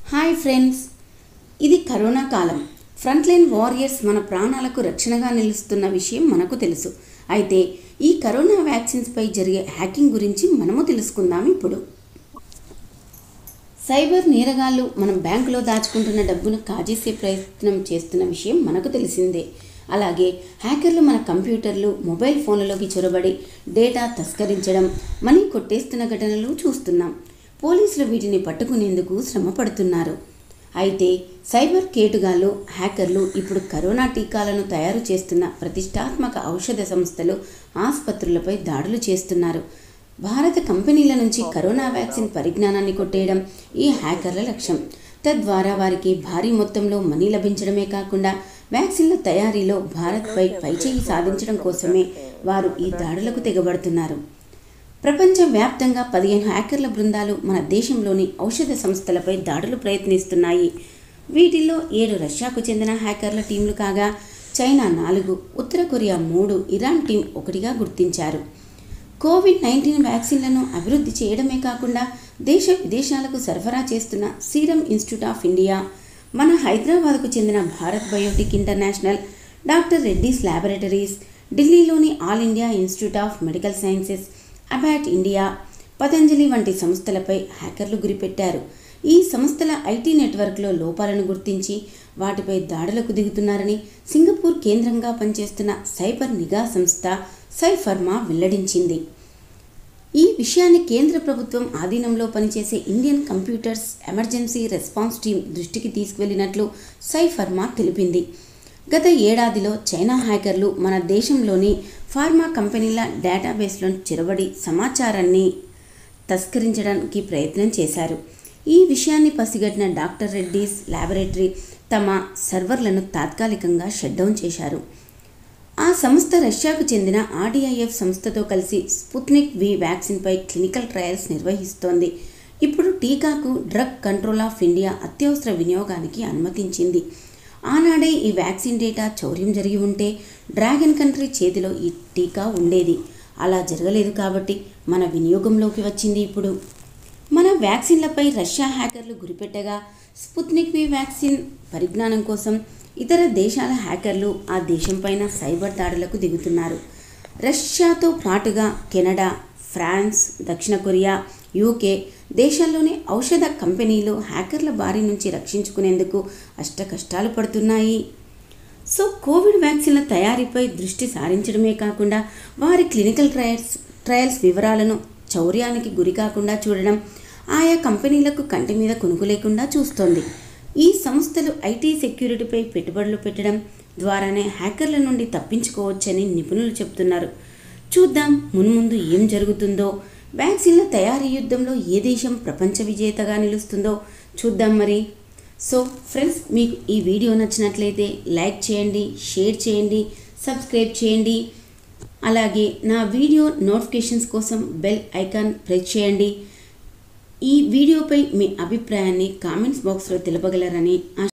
hi friends ఇది corona కాలం front line warriors మన ప్రాణాలకు రక్షణగా నిలుస్తున్న విషయం మనకు తెలుసు అయితే ఈ కరోనా వ్యాక్సిన్స్పై జరిగే హ్యాకింగ్ గురించి మనము తెలుసుకుందాం ఇప్పుడు సైబర్ నేరగాళ్ళు మనం బ్యాంకులో దాచుకుంటున్న డబ్బును కాజేసే ప్రయత్నం చేస్తున్న విషయం మనకు తెలిసిందే అలాగే హ్యాకర్లు మన కంప్యూటర్లు మొబైల్ ఫోన్లలోకి చొరబడి డేటా తస్కరించడం మనీ కొట్టేస్తున్న ఘటనలు చూస్తున్నాం పోలీసులు వీటిని పట్టుకునేందుకు శ్రమ పడుతున్నారు అయితే సైబర్ కేటుగాళ్ళు హ్యాకర్లు ఇప్పుడు కరోనా టీకాలను తయారు చేస్తున్న ప్రతిష్టాత్మక ఔషధ సంస్థలు ఆసుపత్రులపై దాడులు చేస్తున్నారు భారత కంపెనీల నుంచి కరోనా వ్యాక్సిన్ పరిజ్ఞానాన్ని కొట్టేయడం ఈ హ్యాకర్ల లక్ష్యం తద్వారా వారికి భారీ మొత్తంలో మనీ లభించడమే కాకుండా వ్యాక్సిన్ల తయారీలో భారత్పై పైచేయి సాధించడం కోసమే వారు ఈ దాడులకు తెగబడుతున్నారు ప్రపంచవ్యాప్తంగా పదిహేను హ్యాకర్ల బృందాలు మన దేశంలోని ఔషధ సంస్థలపై దాడులు ప్రయత్నిస్తున్నాయి వీటిల్లో ఏడు రష్యాకు చెందిన హ్యాకర్ల టీంలు కాగా చైనా నాలుగు ఉత్తర కొరియా మూడు ఇరాన్ టీం ఒకటిగా గుర్తించారు కోవిడ్ నైన్టీన్ వ్యాక్సిన్లను అభివృద్ధి చేయడమే కాకుండా దేశ విదేశాలకు సరఫరా చేస్తున్న సీరం ఇన్స్టిట్యూట్ ఆఫ్ ఇండియా మన హైదరాబాద్కు చెందిన Bharat biotech international doctor Reddy's laboratories ఢిల్లీలోని all India institute of medical sciences Abbott India Patanjali వంటి సంస్థలపై హ్యాకర్లు గురిపెట్టారు ఈ సంస్థల ఐటీ నెట్వర్క్లో లోపాలను గుర్తించి వాటిపై దాడులకు దిగుతున్నారని సింగపూర్ కేంద్రంగా పనిచేస్తున్న సైబర్ నిఘా సంస్థ సైఫర్మా వెల్లడించింది ఈ విషయాన్ని కేంద్ర ప్రభుత్వం ఆధీనంలో పనిచేసే Indian computers emergency response team దృష్టికి తీసుకువెళ్లినట్లు సైఫర్మా తెలిపింది గత ఏడాదిలో చైనా హ్యాకర్లు మన దేశంలోని ఫార్మా కంపెనీల డేటాబేస్లో చిరబడి సమాచారాన్ని తస్కరించడానికి ప్రయత్నం చేశారు ఈ విషయాన్ని పసిగట్టిన డాక్టర్ రెడ్డీస్ ల్యాబొరేటరీ తమ సర్వర్లను తాత్కాలికంగా షట్డౌన్ చేశారు ఆ సంస్థ రష్యాకు చెందిన ఆర్డీఐఎఫ్ సంస్థతో కలిసి స్పుత్నిక్ వి వ్యాక్సిన్పై క్లినికల్ ట్రయల్స్ నిర్వహిస్తోంది ఇప్పుడు టీకాకు డ్రగ్ కంట్రోల్ ఆఫ్ ఇండియా అత్యవసర వినియోగానికి అనుమతించింది ఆనాడే ఈ వ్యాక్సిన్ డేటా చౌర్యం జరిగి ఉంటే డ్రాగన్ కంట్రీ చేతిలో ఈ టీకా ఉండేది అలా జరగలేదు కాబట్టి మన వినియోగంలోకి వచ్చింది ఇప్పుడు మన వ్యాక్సిన్లపై రష్యా హ్యాకర్లు గురిపెట్టగా స్పుత్నిక్ వి వ్యాక్సిన్ పరిజ్ఞానం కోసం ఇతర దేశాల హ్యాకర్లు ఆ దేశంపైన సైబర్ దాడులకు దిగుతున్నారు రష్యాతో పాటుగా కెనడా ఫ్రాన్స్ దక్షిణ కొరియా యూకే దేశాల్లోని ఔషధ కంపెనీలు హ్యాకర్ల బారి నుంచి రక్షించుకునేందుకు అష్ట కష్టాలు పడుతున్నాయి సో కోవిడ్ వ్యాక్సిన్ల తయారీపై దృష్టి సారించడమే కాకుండా వారి క్లినికల్ ట్రయల్స్ ట్రయల్స్ వివరాలను చౌర్యానికి గురి కాకుండా చూడడం ఆయా కంపెనీలకు కంటి మీద కొనుగు లేకుండా చూస్తోంది ఈ సంస్థలు ఐటీ సెక్యూరిటీపై పెట్టుబడులు పెట్టడం ద్వారానే హ్యాకర్ల నుండి తప్పించుకోవచ్చని నిపుణులు చెబుతున్నారు చూద్దాం మున్ముందు ఏం జరుగుతుందో వ్యాక్సిన్ల తయారీ యుద్ధంలో ఏ దేశం ప్రపంచ విజేతగా నిలుస్తుందో చూద్దాం మరి సో ఫ్రెండ్స్ మీకు ఈ వీడియో నచ్చినట్లయితే లైక్ చేయండి షేర్ చేయండి సబ్స్క్రైబ్ చేయండి అలాగే నా వీడియో నోటిఫికేషన్స్ కోసం బెల్ ఐకాన్ ప్రెస్ చేయండి ఈ వీడియోపై మీ అభిప్రాయాన్ని కామెంట్స్ బాక్స్లో తెలపగలరని